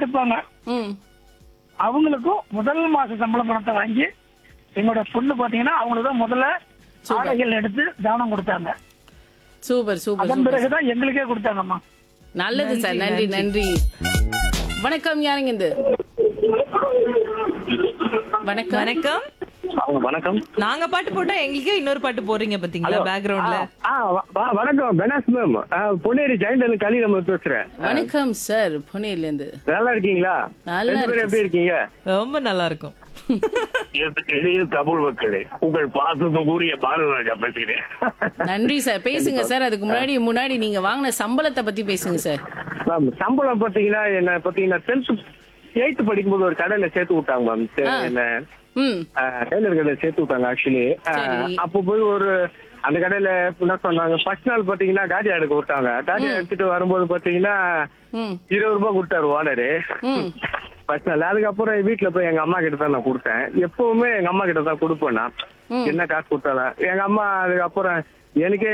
இருப்பாங்க ம் அவங்களுக்கும் முதல் மாச சம்பள பணத்தை வாங்கி எங்களோட பொண்ணு பாத்தீங்கன்னா அவங்களுக்கு தான் முதல்ல ஆடைகள் எடுத்து தானம் கொடுத்தாங்க சூப்பர் சூப்பர் அதன் சூப்பர் பிறகுதான் எங்களுக்கே கொடுத்தாங்கம்மா நல்லது சார் நன்றி நன்றி வணக்கம் யாருங்க இது வணக்கம் வணக்கம் வணக்கம் நாங்க பாட்டு போட்டா எங்களுக்கே இன்னொரு பாட்டு போடுறீங்க பாத்தீங்களா பேக்ரவுண்ட்ல ஆ வ- வ- வணக்கம் பெனாஸ் மேம் பொன்னேரி ஜெயந்தன் கலி நம்ம பேசுறேன் வணக்கம் சார் புனேல இருந்து நல்லா இருக்கீங்களா நல்லா ரெண்டு பேரும் எப்படி இருக்கீங்க ரொம்ப நல்லா இருக்கும் எளிய தமிழ் மக்களே உங்கள் பாசத்தும் கூறிய பாரதராஜா பேசுகிறேன் நன்றி சார் பேசுங்க சார் அதுக்கு முன்னாடி முன்னாடி நீங்க வாங்கின சம்பளத்தை பத்தி பேசுங்க சார் மேம் சம்பளம் பாத்தீங்கன்னா என்ன பாத்தீங்கன்னா டென்த் எயித்து படிக்கும்போது ஒரு கடையில சேர்த்து விட்டாங்க மேம் ஆ. என்ன ம் டெய்லர் கடையில சேர்த்து விட்டாங்க ஆக்சுவலி சரி. அப்போ போய் ஒரு அந்த கடையில என்ன சொன்னாங்க ஃபர்ஸ்ட் நாள் பாத்தீங்கன்னா காடி எடுக்க விட்டாங்க காடி எடுத்துட்டு வரும்போது பாத்தீங்கன்னா ம் இருபது ரூபாய் கொடுத்தாரு ஓனரு ம் ஃபர்ஸ்ட் நாள் அதுக்கப்புறம் வீட்டுல போய் எங்க அம்மா கிட்ட தான் நான் கொடுத்தேன் எப்பவுமே எங்க அம்மா கிட்ட தான் கொடுப்பேன் நான் என்ன காசு கொடுத்தாலும் எங்க அம்மா அதுக்கப்புறம் எனக்கே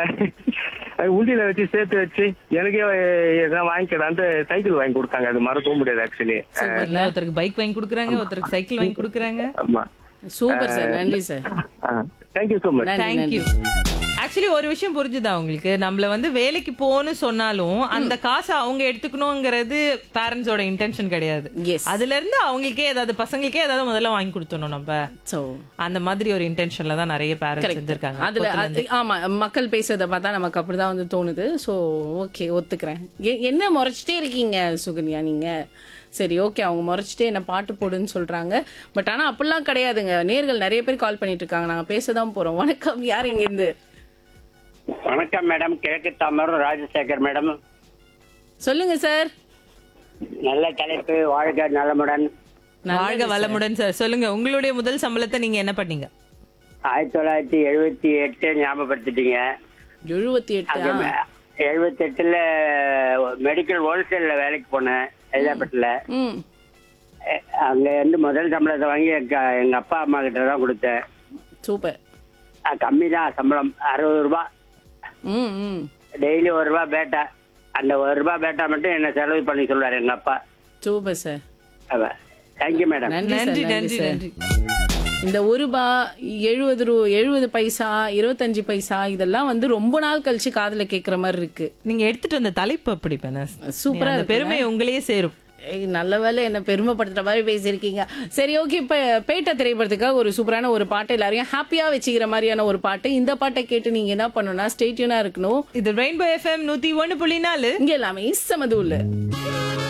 ச- உண்டியில வச்சு சேர்த்து வச்சு எனக்கே எதாவது வாங்கிக்கலான்ட்டு சைக்கிள் வாங்கி கொடுத்தாங்க அது மறக்கவும் முடியாது ஆக்சுவலி இல்ல, ஒருத்தருக்கு பைக் வாங்கி கொடுக்குறாங்க ஒருத்தருக்கு சைக்கிள் வாங்கி கொடுக்குறாங்க ஆமா சூப்பர் சார் நன்றி சார் தேங்க்யூ ஸோ மச் நன்றி நன்றி தேங்க்யூ ஆக்சுவலி ஒரு விஷயம் புரிஞ்சுதா உங்களுக்கு நம்மள வந்து வேலைக்கு போன்னு சொன்னாலும் அந்த காசை அவங்க எடுத்துக்கணுங்கிறது பேரண்ட்ஸோட இன்டென்ஷன் கிடையாது எஸ் அதுல இருந்து அவங்களுக்கே ஏதாவது பசங்களுக்கே ஏதாவது முதல்ல வாங்கி கொடுத்துடணும் நம்ம ஸோ அந்த மாதிரி ஒரு இன்டென்ஷன்ல தான் நிறைய பேரண்ட்ஸ் செஞ்சிருக்காங்க அதுல அது- ஆமா மக்கள் பேசுறத பார்த்தா நமக்கு அப்படிதான் வந்து தோணுது ஸோ ஓகே ஒத்துக்கிறேன் எ- என்ன முறைச்சிட்டே இருக்கீங்க சுகன்யா நீங்க சரி ஓகே அவங்க முறைச்சிட்டே என்ன பாட்டு போடுன்னு சொல்றாங்க பட் ஆனா அப்படிலாம் கிடையாதுங்க நேர்கள் நிறைய பேர் கால் பண்ணிட்டு இருக்காங்க நாங்க பேச தான் போறோம் வணக்கம் யார் இங்க இருந்து வணக்கம் மேடம் கிழக்கு தாமரம் ராஜசேகர் மேடம் சொல்லுங்க சார் நல்ல தலைப்பு வாழ்க நலமுடன் வாழ்க வளமுடன் சார் சொல்லுங்க உங்களுடைய முதல் சம்பளத்தை நீங்க என்ன பண்ணீங்க ஆயிரத்தி தொள்ளாயிரத்தி எழுபத்தி எட்டு ஞாபகப்படுத்திட்டீங்க எழுபத்தி எட்டு ஆ. எழுபத்தி எட்டுல மெடிக்கல் ஹோல்சேல்ல வேலைக்கு போனேன் ஹைதராபாத்ல ம் அஹ் அங்க இருந்து முதல் சம்பளத்தை வாங்கி எங்க எங்க அப்பா அம்மா கிட்ட தான் கொடுத்தேன் சூப்பர் கம்மி தான் சம்பளம் அறுபது ரூபாய் ம் ம் டெய்லி ஒரு ரூபாய் பேட்டா அந்த ஒரு ரூபாய் பேட்டா மட்டும் என்ன செலவு பண்ணி சொல்லுவாரு எங்க அப்பா சூப்பர் சார் தேங்க்யூ மேடம் நன்றி சார் நன்றி நன்றி நன்றி சார் நன்றி இந்த ஒரு ரூபா எழுபது ரூ எழுபது பைசா இருபத்தஞ்சு பைசா இதெல்லாம் வந்து ரொம்ப நாள் கழிச்சு காதுல கேக்குற மாதிரி இருக்கு நீங்க எடுத்துட்டு வந்த தலைப்பு அப்படி பண்ண சூப்பரா அந்த இருக்குல்ல? பெருமை உங்களையே சேரும் ஏய், நல்ல வேலை என்ன பெருமைப்படுத்துற மாதிரி பேசியிருக்கீங்க சரி ஓகே இப்ப பேட்ட திரைப்படத்துக்காக ஒரு சூப்பரான ஒரு பாட்டு எல்லாரையும் ஹாப்பியா வச்சுக்கிற மாதிரியான ஒரு பாட்டு இந்த பாட்டை கேட்டு நீங்க என்ன பண்ணணும்னா ஸ்டேட்யூனா இருக்கணும் இது ரெயின்போ எஃப்எம் நூத்தி ஒண்ணு புள்ளி நாலு இங்க எல்லாமே சமது உள்ள